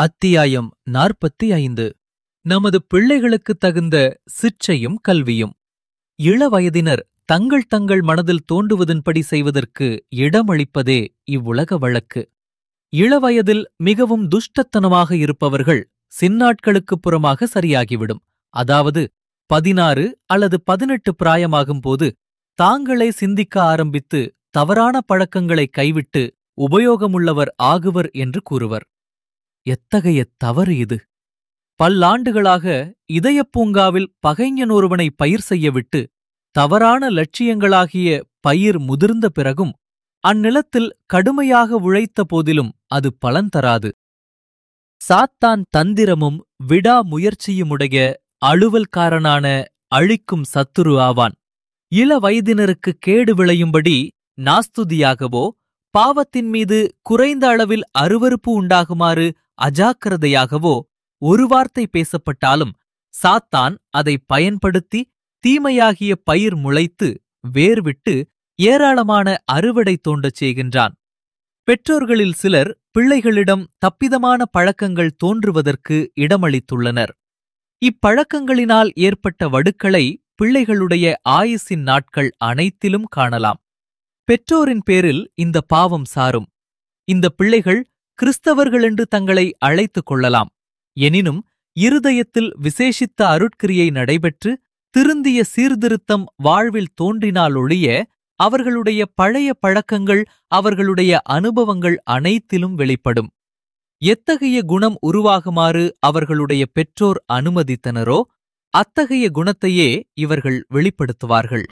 அத்தியாயம் நாற்பத்தி ஐந்து நமது பிள்ளைகளுக்குத் தகுந்த சிற்சையும் கல்வியும் இளவயதினர் தங்கள் தங்கள் மனதில் தோன்றுவதன்படி செய்வதற்கு இடமளிப்பதே இவ்வுலக வழக்கு இளவயதில் மிகவும் துஷ்டத்தனமாக இருப்பவர்கள் சின்னாட்களுக்குப் புறமாக சரியாகிவிடும் அதாவது பதினாறு அல்லது பதினெட்டு பிராயமாகும்போது தாங்களே சிந்திக்க ஆரம்பித்து தவறான பழக்கங்களை கைவிட்டு உபயோகமுள்ளவர் ஆகுவர் என்று கூறுவர் எத்தகைய தவறு இது பல்லாண்டுகளாக இதயப் பூங்காவில் பகைஞன் ஒருவனை பயிர் செய்யவிட்டு தவறான லட்சியங்களாகிய பயிர் முதிர்ந்த பிறகும் அந்நிலத்தில் கடுமையாக உழைத்த போதிலும் அது பலன் தராது சாத்தான் தந்திரமும் விடா முயற்சியுமுடைய அலுவல்காரனான அழிக்கும் சத்துரு ஆவான் இள வயதினருக்கு கேடு விளையும்படி நாஸ்துதியாகவோ பாவத்தின் மீது குறைந்த அளவில் அருவருப்பு உண்டாகுமாறு அஜாக்கிரதையாகவோ ஒரு வார்த்தை பேசப்பட்டாலும் சாத்தான் அதை பயன்படுத்தி தீமையாகிய பயிர் முளைத்து வேர்விட்டு ஏராளமான அறுவடை தோண்டச் செய்கின்றான் பெற்றோர்களில் சிலர் பிள்ளைகளிடம் தப்பிதமான பழக்கங்கள் தோன்றுவதற்கு இடமளித்துள்ளனர் இப்பழக்கங்களினால் ஏற்பட்ட வடுக்களை பிள்ளைகளுடைய ஆயுசின் நாட்கள் அனைத்திலும் காணலாம் பெற்றோரின் பேரில் இந்த பாவம் சாரும் இந்த பிள்ளைகள் கிறிஸ்தவர்களென்று தங்களை அழைத்துக் கொள்ளலாம் எனினும் இருதயத்தில் விசேஷித்த அருட்கிரியை நடைபெற்று திருந்திய சீர்திருத்தம் வாழ்வில் தோன்றினால் ஒழிய அவர்களுடைய பழைய பழக்கங்கள் அவர்களுடைய அனுபவங்கள் அனைத்திலும் வெளிப்படும் எத்தகைய குணம் உருவாகுமாறு அவர்களுடைய பெற்றோர் அனுமதித்தனரோ அத்தகைய குணத்தையே இவர்கள் வெளிப்படுத்துவார்கள்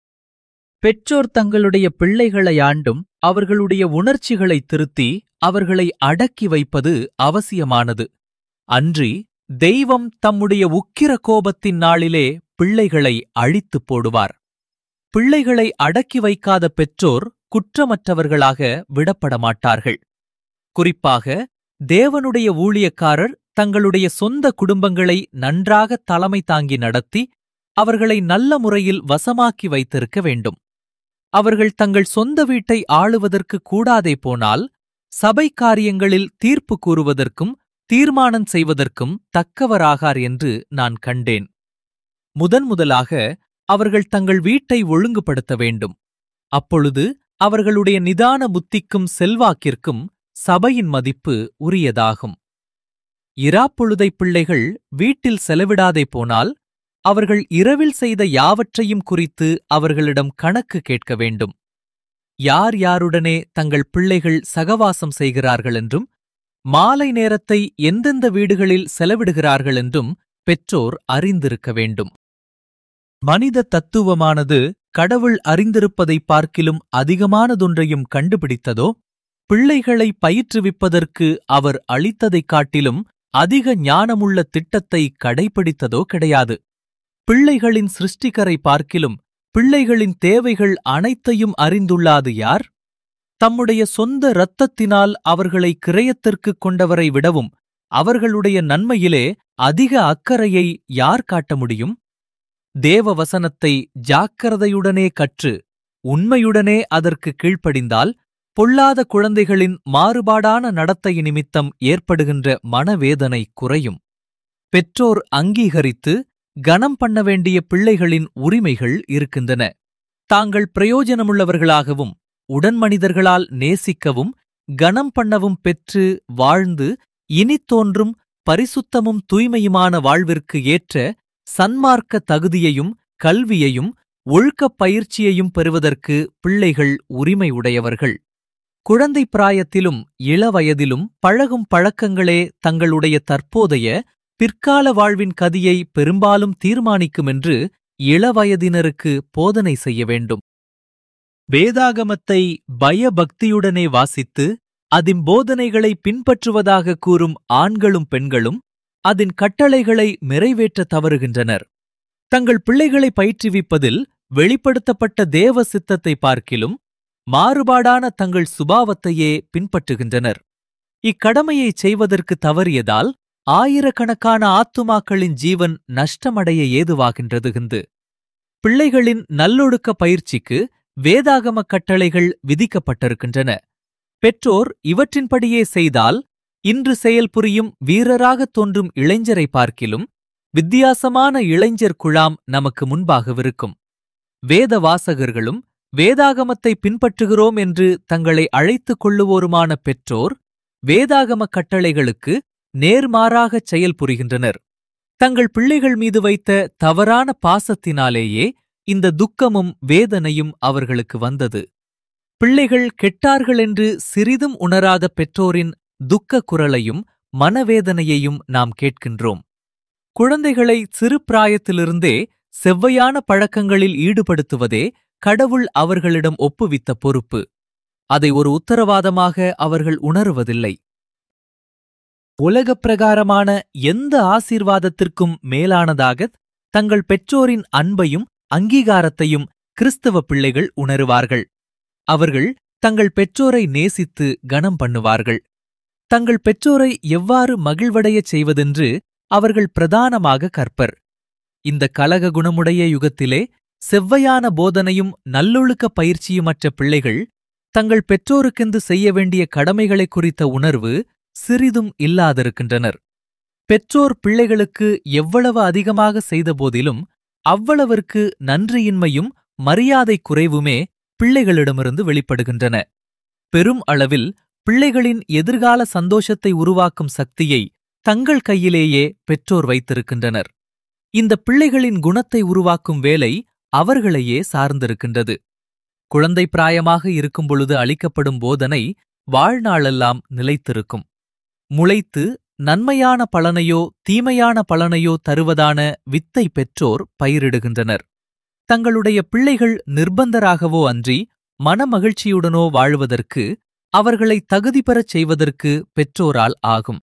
பெற்றோர் தங்களுடைய பிள்ளைகளை ஆண்டும் அவர்களுடைய உணர்ச்சிகளை திருத்தி அவர்களை அடக்கி வைப்பது அவசியமானது அன்றி தெய்வம் தம்முடைய உக்கிர கோபத்தின் நாளிலே பிள்ளைகளை அழித்துப் போடுவார் பிள்ளைகளை அடக்கி வைக்காத பெற்றோர் குற்றமற்றவர்களாக விடப்பட மாட்டார்கள் குறிப்பாக தேவனுடைய ஊழியக்காரர் தங்களுடைய சொந்த குடும்பங்களை நன்றாக தலைமை தாங்கி நடத்தி அவர்களை நல்ல முறையில் வசமாக்கி வைத்திருக்க வேண்டும் அவர்கள் தங்கள் சொந்த வீட்டை ஆளுவதற்கு கூடாதே போனால் சபை காரியங்களில் தீர்ப்பு கூறுவதற்கும் தீர்மானம் செய்வதற்கும் தக்கவராகார் என்று நான் கண்டேன் முதன் முதலாக அவர்கள் தங்கள் வீட்டை ஒழுங்குபடுத்த வேண்டும் அப்பொழுது அவர்களுடைய நிதான புத்திக்கும் செல்வாக்கிற்கும் சபையின் மதிப்பு உரியதாகும் இராப்பொழுதை பிள்ளைகள் வீட்டில் செலவிடாதே போனால் அவர்கள் இரவில் செய்த யாவற்றையும் குறித்து அவர்களிடம் கணக்கு கேட்க வேண்டும் யார் யாருடனே தங்கள் பிள்ளைகள் சகவாசம் செய்கிறார்கள் என்றும் மாலை நேரத்தை எந்தெந்த வீடுகளில் செலவிடுகிறார்கள் என்றும் பெற்றோர் அறிந்திருக்க வேண்டும் மனித தத்துவமானது கடவுள் அறிந்திருப்பதைப் பார்க்கிலும் அதிகமானதொன்றையும் கண்டுபிடித்ததோ பிள்ளைகளை பயிற்றுவிப்பதற்கு அவர் அளித்ததைக் காட்டிலும் அதிக ஞானமுள்ள திட்டத்தை கடைபிடித்ததோ கிடையாது பிள்ளைகளின் சிருஷ்டிகரை பார்க்கிலும் பிள்ளைகளின் தேவைகள் அனைத்தையும் அறிந்துள்ளாது யார் தம்முடைய சொந்த இரத்தத்தினால் அவர்களை கிரயத்திற்குக் கொண்டவரை விடவும் அவர்களுடைய நன்மையிலே அதிக அக்கறையை யார் காட்ட முடியும் தேவ வசனத்தை ஜாக்கிரதையுடனே கற்று உண்மையுடனே அதற்கு கீழ்ப்படிந்தால் பொல்லாத குழந்தைகளின் மாறுபாடான நடத்தை நிமித்தம் ஏற்படுகின்ற மனவேதனை குறையும் பெற்றோர் அங்கீகரித்து கனம் பண்ண வேண்டிய பிள்ளைகளின் உரிமைகள் இருக்கின்றன தாங்கள் பிரயோஜனமுள்ளவர்களாகவும் உடன்மனிதர்களால் நேசிக்கவும் கனம் பண்ணவும் பெற்று வாழ்ந்து இனித் தோன்றும் பரிசுத்தமும் தூய்மையுமான வாழ்விற்கு ஏற்ற சன்மார்க்க தகுதியையும் கல்வியையும் ஒழுக்கப் பயிற்சியையும் பெறுவதற்கு பிள்ளைகள் உரிமை உடையவர்கள் குழந்தை பிராயத்திலும் இளவயதிலும் பழகும் பழக்கங்களே தங்களுடைய தற்போதைய பிற்கால வாழ்வின் கதியை பெரும்பாலும் தீர்மானிக்கும் என்று இளவயதினருக்கு போதனை செய்ய வேண்டும் வேதாகமத்தை பயபக்தியுடனே வாசித்து அதன் போதனைகளை பின்பற்றுவதாக கூறும் ஆண்களும் பெண்களும் அதன் கட்டளைகளை நிறைவேற்ற தவறுகின்றனர் தங்கள் பிள்ளைகளை பயிற்றுவிப்பதில் வெளிப்படுத்தப்பட்ட தேவ சித்தத்தை பார்க்கிலும் மாறுபாடான தங்கள் சுபாவத்தையே பின்பற்றுகின்றனர் இக்கடமையைச் செய்வதற்கு தவறியதால் ஆயிரக்கணக்கான ஆத்துமாக்களின் ஜீவன் நஷ்டமடைய ஏதுவாகின்றதுகிந்து பிள்ளைகளின் நல்லொழுக்க பயிற்சிக்கு வேதாகம கட்டளைகள் விதிக்கப்பட்டிருக்கின்றன பெற்றோர் இவற்றின்படியே செய்தால் இன்று செயல்புரியும் வீரராகத் தோன்றும் இளைஞரை பார்க்கிலும் வித்தியாசமான இளைஞர் குழாம் நமக்கு முன்பாகவிருக்கும் வேத வாசகர்களும் வேதாகமத்தை பின்பற்றுகிறோம் என்று தங்களை அழைத்துக் கொள்ளுவோருமான பெற்றோர் வேதாகம கட்டளைகளுக்கு நேர்மாறாகச் செயல்புரிகின்றனர் தங்கள் பிள்ளைகள் மீது வைத்த தவறான பாசத்தினாலேயே இந்த துக்கமும் வேதனையும் அவர்களுக்கு வந்தது பிள்ளைகள் கெட்டார்கள் என்று சிறிதும் உணராத பெற்றோரின் துக்க குரலையும் மனவேதனையையும் நாம் கேட்கின்றோம் குழந்தைகளை சிறு பிராயத்திலிருந்தே செவ்வையான பழக்கங்களில் ஈடுபடுத்துவதே கடவுள் அவர்களிடம் ஒப்புவித்த பொறுப்பு அதை ஒரு உத்தரவாதமாக அவர்கள் உணருவதில்லை உலகப் பிரகாரமான எந்த ஆசீர்வாதத்திற்கும் மேலானதாக தங்கள் பெற்றோரின் அன்பையும் அங்கீகாரத்தையும் கிறிஸ்தவ பிள்ளைகள் உணருவார்கள் அவர்கள் தங்கள் பெற்றோரை நேசித்து கனம் பண்ணுவார்கள் தங்கள் பெற்றோரை எவ்வாறு மகிழ்வடையச் செய்வதென்று அவர்கள் பிரதானமாக கற்பர் இந்த கலக குணமுடைய யுகத்திலே செவ்வையான போதனையும் நல்லொழுக்க பயிற்சியுமற்ற பிள்ளைகள் தங்கள் பெற்றோருக்கென்று செய்ய வேண்டிய கடமைகளை குறித்த உணர்வு சிறிதும் இல்லாதிருக்கின்றனர் பெற்றோர் பிள்ளைகளுக்கு எவ்வளவு அதிகமாக செய்தபோதிலும் அவ்வளவிற்கு நன்றியின்மையும் மரியாதை குறைவுமே பிள்ளைகளிடமிருந்து வெளிப்படுகின்றன பெரும் அளவில் பிள்ளைகளின் எதிர்கால சந்தோஷத்தை உருவாக்கும் சக்தியை தங்கள் கையிலேயே பெற்றோர் வைத்திருக்கின்றனர் இந்த பிள்ளைகளின் குணத்தை உருவாக்கும் வேலை அவர்களையே சார்ந்திருக்கின்றது குழந்தை பிராயமாக இருக்கும் பொழுது அளிக்கப்படும் போதனை வாழ்நாளெல்லாம் நிலைத்திருக்கும் முளைத்து நன்மையான பலனையோ தீமையான பலனையோ தருவதான வித்தை பெற்றோர் பயிரிடுகின்றனர் தங்களுடைய பிள்ளைகள் நிர்பந்தராகவோ அன்றி மனமகிழ்ச்சியுடனோ வாழ்வதற்கு அவர்களை தகுதி பெறச் செய்வதற்கு பெற்றோரால் ஆகும்